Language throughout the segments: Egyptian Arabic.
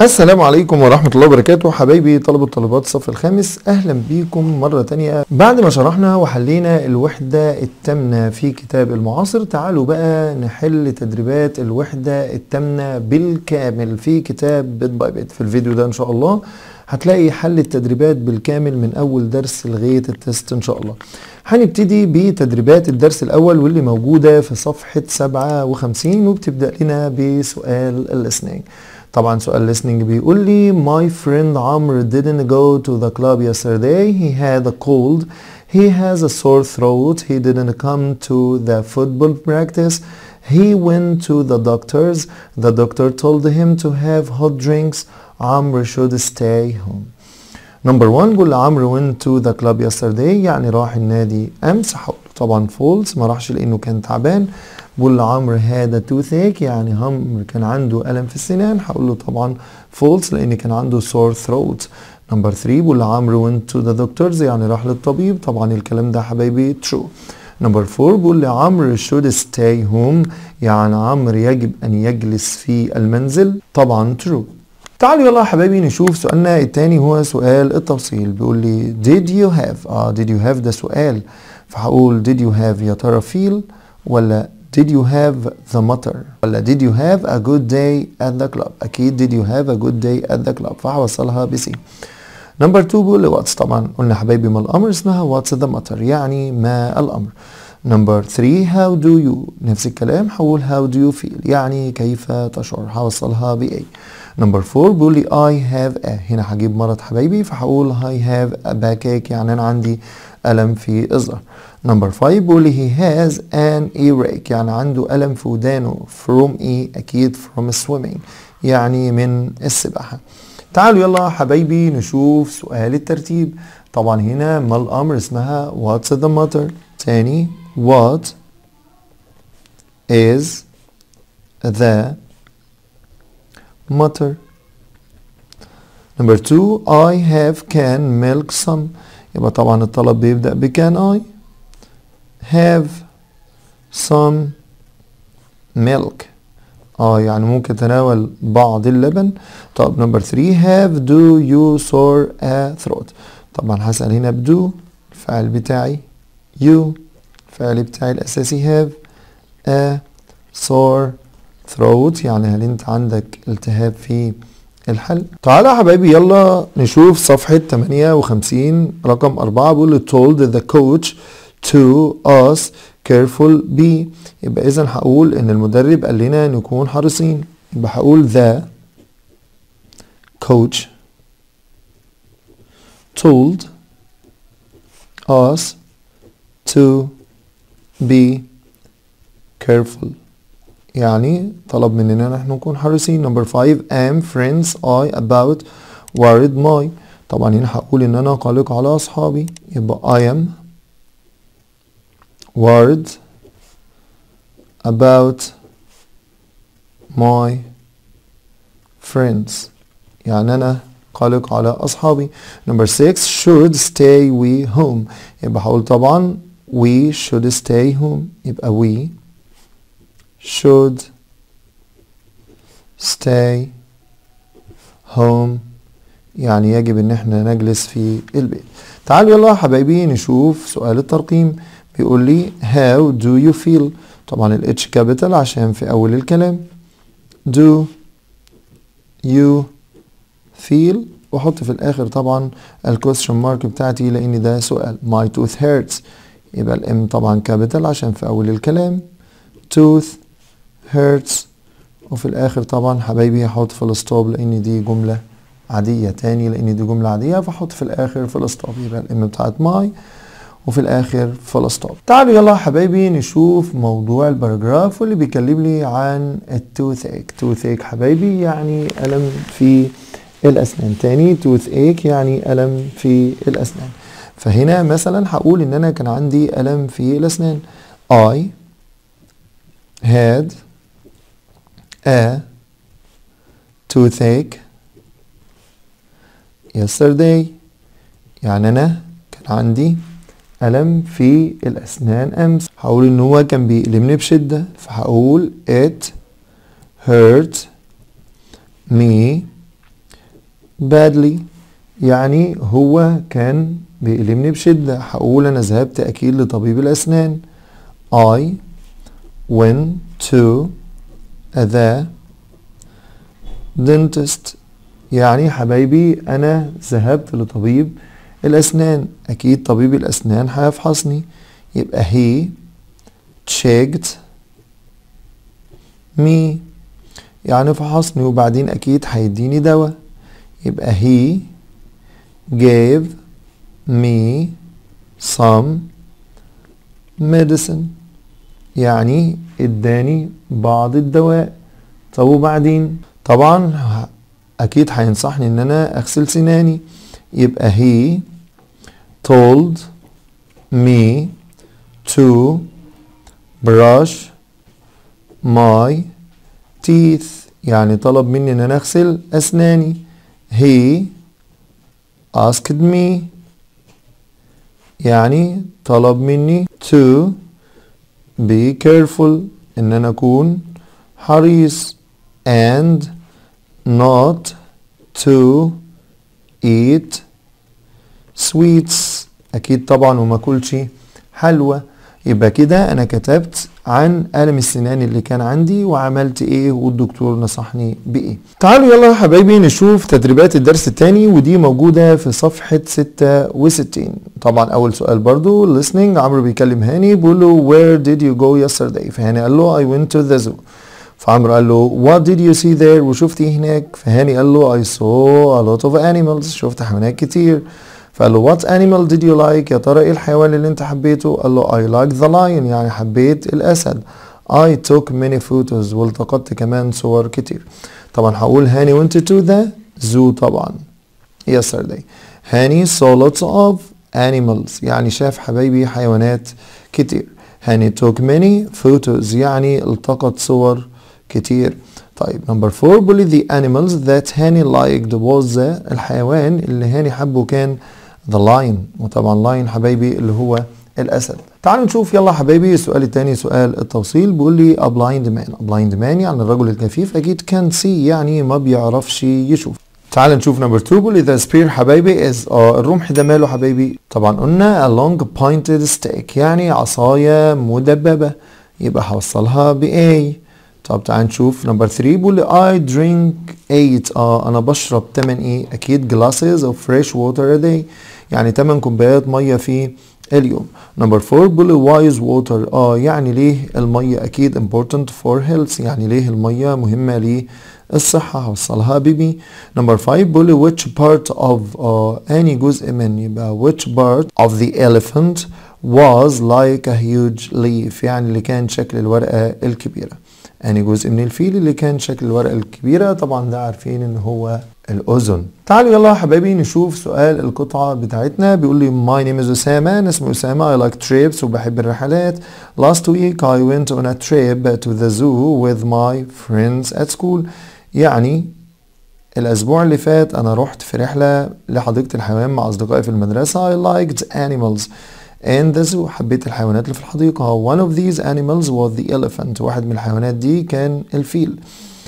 السلام عليكم ورحمة الله وبركاته حبايبي طلبة طالبات الصف الخامس أهلا بيكم مرة تانية بعد ما شرحنا وحلينا الوحدة التامنة في كتاب المعاصر تعالوا بقى نحل تدريبات الوحدة التامنة بالكامل في كتاب بيت باي بيت في الفيديو ده إن شاء الله هتلاقي حل التدريبات بالكامل من أول درس لغاية التست إن شاء الله هنبتدي بتدريبات الدرس الأول واللي موجودة في صفحة 57 وبتبدأ لنا بسؤال الاسنان طبعا سؤال listening بيقول لي my friend عمرو didn't go to the club yesterday he had a cold he has a sore throat he didn't come to the football practice he went to the doctors the doctor told him to have hot drinks عمرو should stay home نمبر 1 بقول عمرو went to the club yesterday يعني راح النادي امس هقول طبعا فولس ما راحش لانه كان تعبان بقول عمرو هذا توثيك يعني عمرو كان عنده الم في السنان هقول له طبعا فولس لان كان عنده سور ثروت نمبر 3 بقول عمرو went to the doctors يعني راح للطبيب طبعا الكلام ده حبايبي true نمبر 4 بقول لي عمرو should stay home يعني عمرو يجب ان يجلس في المنزل طبعا true تعالوا يلا يا حبايبي نشوف سؤالنا التاني هو سؤال التفصيل بيقول لي did you have اه did you have ده سؤال فهقول did you have يا ترى feel ولا did you have the matter ولا did you have a good day at the club اكيد did you have a good day at the club فهوصلها بسي نمبر 2 بيقول لي واتس طبعا قلنا حبايبي ما الامر اسمها واتس ذا matter يعني ما الامر نمبر 3 how do you نفس الكلام هقول how do you feel يعني كيف تشعر هوصلها ب A نمبر 4 بيقول لي I have a هنا هجيب مرض حبايبي فهقول I have a backache يعني انا عندي ألم في الظهر نمبر 5 بيقول لي he has an earache يعني عنده ألم في ودانه from ايه أكيد from swimming يعني من السباحة تعالوا يلا حبايبي نشوف سؤال الترتيب طبعا هنا ما الأمر اسمها what's the matter تاني what is the matter number two I have can milk some يبقى طبعا الطلب بيبدأ بكان I have some milk اه يعني ممكن تناول بعض اللبن طب نمبر 3 have do you sore a throat طبعا هسأل هنا بدو الفعل بتاعي you الفعل بتاعي الأساسي have a sore throat يعني هل انت عندك التهاب في الحلق تعالى يا حبايبي يلا نشوف صفحة 58 رقم 4 بيقول told the coach to us careful be يبقى اذا هقول ان المدرب قال لنا نكون حريصين يبقى هقول the coach told us to be careful يعني طلب مننا نحن نكون حريصين نمبر 5 am friends I about worried my طبعا هنا هقول ان انا قلق على اصحابي يبقى I am worried about my friends يعني انا قلق على اصحابي نمبر 6 should stay we home يبقى هقول طبعا we should stay home يبقى we should stay home يعني يجب ان احنا نجلس في البيت تعالوا يلا يا حبايبي نشوف سؤال الترقيم بيقول لي how do you feel طبعا ال H capital عشان في اول الكلام do you feel واحط في الاخر طبعا ال question mark بتاعتي لان ده سؤال my tooth hurts يبقى الام طبعا capital عشان في اول الكلام tooth hurts وفي الاخر طبعا حبايبي هحط في الستوب لان دي جملة عادية تاني لان دي جملة عادية فاحط في الاخر في الستوب يبقى الام بتاعت ماي وفي الاخر فول ستوب تعالوا يلا يا حبايبي نشوف موضوع الباراجراف واللي بيكلمني عن التوث ايك توث ايك حبايبي يعني الم في الاسنان تاني توث ايك يعني الم في الاسنان فهنا مثلا هقول ان انا كان عندي الم في الاسنان I had a toothache yesterday يعني انا كان عندي ألم في الأسنان أمس هقول إن هو كان بيألمني بشدة فهقول it hurt me badly يعني هو كان بيألمني بشدة هقول أنا ذهبت أكيد لطبيب الأسنان I went to the dentist يعني حبايبي أنا ذهبت لطبيب الأسنان أكيد طبيب الأسنان هيفحصني يبقى he checked me يعني فحصني وبعدين أكيد هيديني دواء يبقى he gave me some medicine يعني اداني بعض الدواء طب وبعدين طبعا اكيد هينصحني ان انا اغسل سناني يبقى he told me to brush my teeth يعني طلب مني ان انا اغسل اسناني he asked me يعني طلب مني to be careful ان انا اكون حريص and not to eat sweets اكيد طبعا وما كلش حلوى يبقى كده انا كتبت عن ألم السنان اللي كان عندي وعملت ايه والدكتور نصحني بايه تعالوا يلا يا حبايبي نشوف تدريبات الدرس الثاني ودي موجودة في صفحة 66 طبعا اول سؤال برضو listening عمرو بيكلم هاني بيقول له where did you go yesterday فهاني قال له I went to the zoo فعمرو قال له what did you see there وشفت ايه هناك فهاني قال له I saw a lot of animals شفت حيوانات كتير فقال له what animal did you like يا ترى ايه الحيوان اللي انت حبيته قال له I like the lion يعني حبيت الاسد I took many photos والتقطت كمان صور كتير طبعا هقول هاني went to the zoo طبعا yesterday هاني saw lots of animals يعني شاف حبايبي حيوانات كتير هاني took many photos يعني التقط صور كتير طيب نمبر 4 بيقول لي the animals that هاني liked was the الحيوان اللي هاني حبه كان the lion وطبعا lion حبايبي اللي هو الاسد تعالوا نشوف يلا حبايبي السؤال الثاني سؤال التوصيل بيقول لي a blind man a blind man يعني الرجل الكفيف اكيد can see يعني ما بيعرفش يشوف تعال نشوف نمبر 2 بيقول لي the spear حبايبي is اه الرمح ده ماله حبايبي طبعا قلنا a long pointed stick يعني عصايه مدببه يبقى هوصلها ب A طب تعال نشوف نمبر 3 بيقول لي I drink 8 اه انا بشرب 8 ايه اكيد glasses of fresh water a day يعني 8 كوبايات ميه في اليوم نمبر 4 بيقول لي why is water اه يعني ليه الميه اكيد important for health يعني ليه الميه مهمه للصحه هوصلها ببي نمبر 5 بيقول لي which part of اه اني جزء من يبقى which part of the elephant was like a huge leaf يعني اللي كان شكل الورقه الكبيره يعني جزء من الفيل اللي كان شكل الورقة الكبيرة طبعا ده عارفين ان هو الأذن تعالوا يلا يا حبايبي نشوف سؤال القطعة بتاعتنا بيقول لي my name is أسامة أنا اسمي أسامة I like trips وبحب الرحلات last week I went on a trip to the zoo with my friends at school يعني الأسبوع اللي فات أنا رحت في رحلة لحديقة الحيوان مع أصدقائي في المدرسة I liked animals and the zoo حبيت الحيوانات اللي في الحديقة one of these animals was the elephant واحد من الحيوانات دي كان الفيل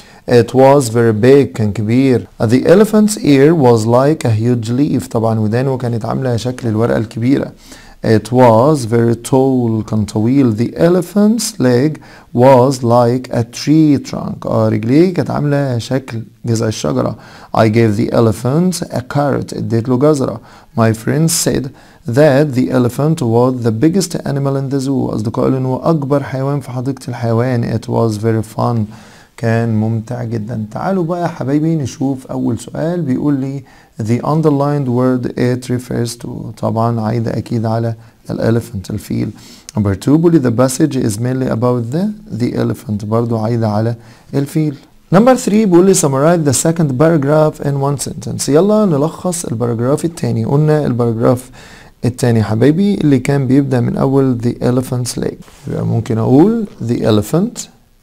It was very big كان كبير The elephant's ear was like a huge leaf طبعا ودانه كانت عاملة شكل الورقة الكبيرة It was very tall كان طويل The elephant's leg was like a tree trunk آه رجليه كانت عاملة شكل جذع الشجرة I gave the elephant a carrot اديت له جزرة My friends said that the elephant was the biggest animal in the zoo أصدقائي قالوا إنه أكبر حيوان في حديقة الحيوان It was very fun كان ممتع جدا تعالوا بقى يا حبايبي نشوف أول سؤال بيقول لي the underlined word it refers to طبعا عايدة أكيد على الاليفنت الفيل number two بيقول لي the passage is mainly about the the elephant برضو عايدة على الفيل نمبر 3 بيقول لي summarize the second paragraph in one sentence يلا نلخص الباراجراف التاني قلنا الباراجراف التاني حبايبي اللي كان بيبدأ من أول the elephant's leg يبقى ممكن أقول the elephant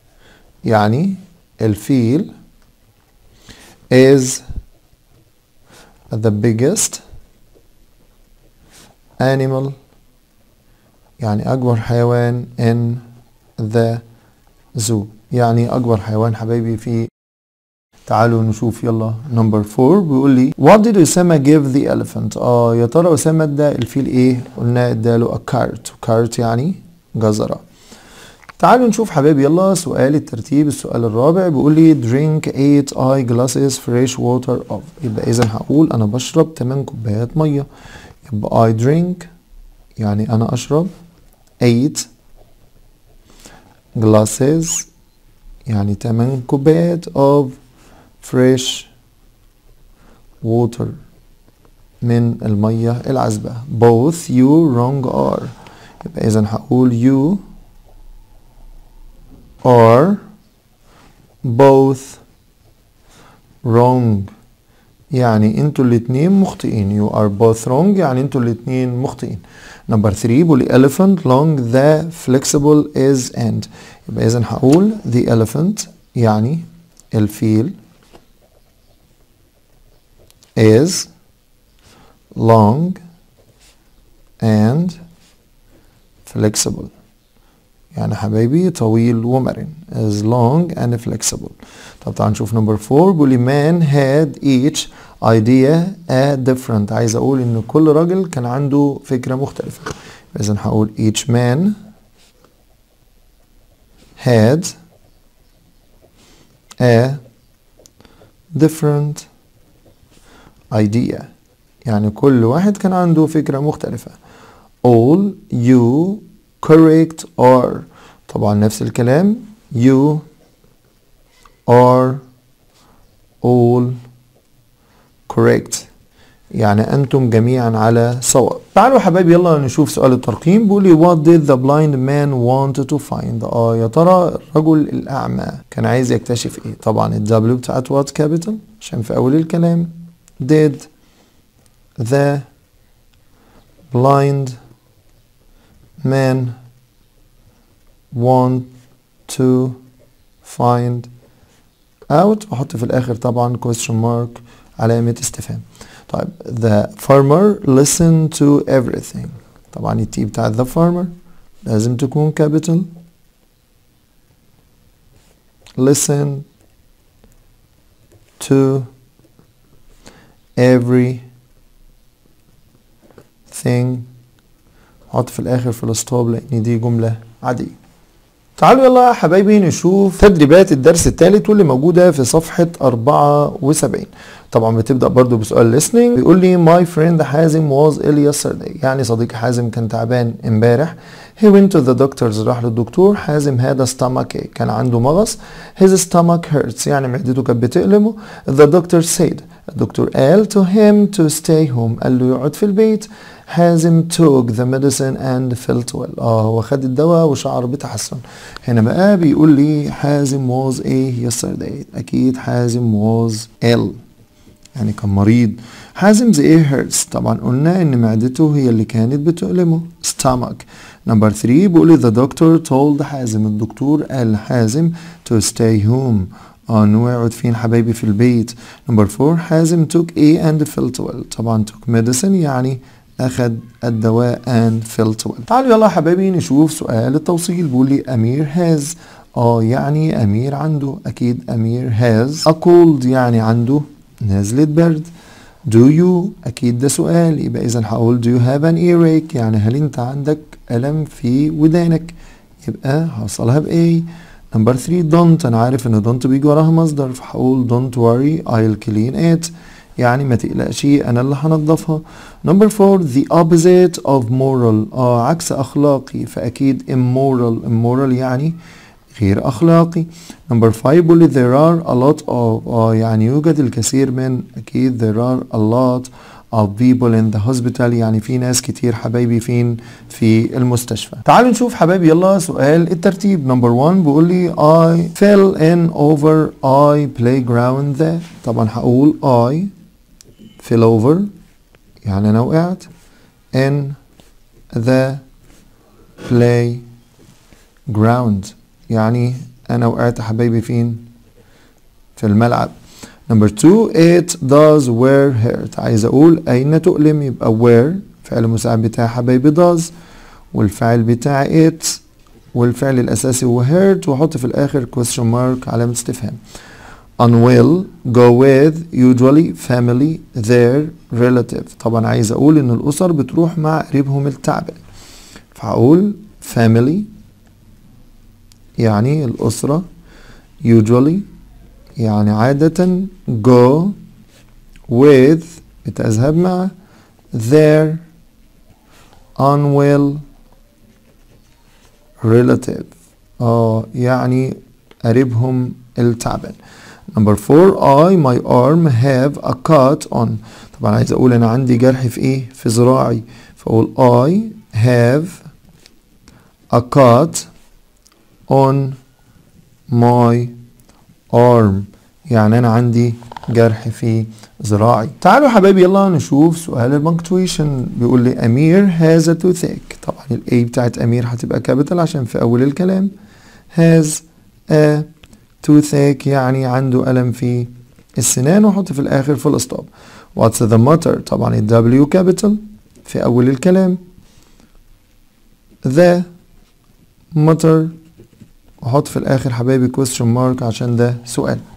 يعني الفيل is the biggest animal يعني أكبر حيوان in the zoo يعني أكبر حيوان حبايبي في تعالوا نشوف يلا نمبر 4 بيقول لي what did أسامة give the elephant اه يا ترى أسامة ادى الفيل ايه قلنا اداله a carrot carrot يعني جزرة تعالوا نشوف حبايبي يلا سؤال الترتيب السؤال الرابع بيقول لي drink 8 eye glasses fresh water of يبقى اذا هقول انا بشرب 8 كوبايات ميه يبقى I drink يعني انا اشرب 8 glasses يعني 8 كوبايات of fresh water من المية العذبة both you wrong are يبقى إذا هقول you are both wrong يعني انتوا الاتنين مخطئين you are both wrong يعني انتوا الاتنين مخطئين نمبر 3 بيقول elephant long the flexible is end يبقى اذا هقول the elephant يعني الفيل is long and flexible يعني حبايبي طويل ومرن is long and flexible طب تعال نشوف نمبر 4 بيقول لي man had each idea a different عايز اقول ان كل راجل كان عنده فكرة مختلفة اذا هقول each man had a different idea يعني كل واحد كان عنده فكرة مختلفة all you correct are طبعا نفس الكلام you are all correct يعني أنتم جميعا على صواب تعالوا حبايبي يلا نشوف سؤال الترقيم بيقول لي what did the blind man want to find اه يا ترى الرجل الأعمى كان عايز يكتشف ايه طبعا ال W بتاعت what capital عشان في أول الكلام did the blind man want to find out واحط في الاخر طبعا question mark علامة استفهام طيب the farmer listened to everything طبعا التي بتاع the farmer لازم تكون capital listen to every thing حط في الاخر في الستوب لان دي جملة عادية تعالوا يلا يا حبايبي نشوف تدريبات الدرس الثالث واللي موجودة في صفحة 74 طبعا بتبدأ برضو بسؤال listening بيقول لي my friend حازم was ill yesterday يعني صديقي حازم كان تعبان امبارح he went to the doctors راح للدكتور حازم هذا stomach ache كان عنده مغص his stomach hurts يعني معدته كانت بتألمه the doctor said الدكتور قال to him to stay home قال له يقعد في البيت حازم took the medicine and felt well اه هو خد الدواء وشعر بتحسن هنا بقى بيقول لي حازم was a yesterday اكيد حازم was ill يعني كان مريض حازم the ear hurts طبعا قلنا ان معدته هي اللي كانت بتؤلمه stomach نمبر 3 بيقول لي the doctor told حازم الدكتور قال لحازم to stay home اه انه يقعد فين حبايبي في البيت نمبر 4 حازم took a and felt well طبعا took medicine يعني أخد الدواء and felt well تعالوا يلا يا حبايبي نشوف سؤال التوصيل بيقول لي أمير has اه يعني أمير عنده أكيد أمير has a cold يعني عنده نزلة برد do you أكيد ده سؤال يبقى إذا هقول do you have an earache يعني هل أنت عندك ألم في ودانك يبقى هوصلها ب A نمبر 3 don't أنا عارف إن don't بيجي وراها مصدر فهقول don't worry I'll clean it يعني ما تقلقش انا اللي هنضفها نمبر 4 the opposite of moral اه عكس اخلاقي فاكيد immoral immoral يعني غير اخلاقي نمبر 5 بيقول there are a lot of اه يعني يوجد الكثير من اكيد there are a lot of people in the hospital يعني في ناس كتير حبايبي فين في المستشفى تعالوا نشوف حبايبي يلا سؤال الترتيب نمبر 1 بيقول لي I fell in over I playground the طبعا هقول I fell over يعني أنا وقعت in the playground يعني أنا وقعت حبايبي فين في الملعب نمبر 2 it does wear hurt عايز أقول أين تؤلم يبقى wear فعل المساعد بتاعي حبايبي does والفعل بتاعي it والفعل الأساسي هو hurt وأحط في الآخر question mark علامة استفهام unwell go with usually family their relative طبعا عايز اقول ان الاسر بتروح مع قريبهم التعبان فهقول family يعني الاسرة usually يعني عادة go with بتذهب مع their unwell relative اه يعني قريبهم التعبان number four I my arm have a cut on طبعا عايز اقول انا عندي جرح في ايه في ذراعي فاقول I have a cut on my arm يعني انا عندي جرح في ذراعي تعالوا يا حبايبي يلا نشوف سؤال البنكتويشن بيقول لي امير has a toothache طبعا الاي بتاعت امير هتبقى كابيتال عشان في اول الكلام has a toothache يعني عنده ألم في السنان وحط في الآخر فول ستوب what's the matter طبعا ال W capital في أول الكلام the matter وحط في الآخر حبايبي question mark عشان ده سؤال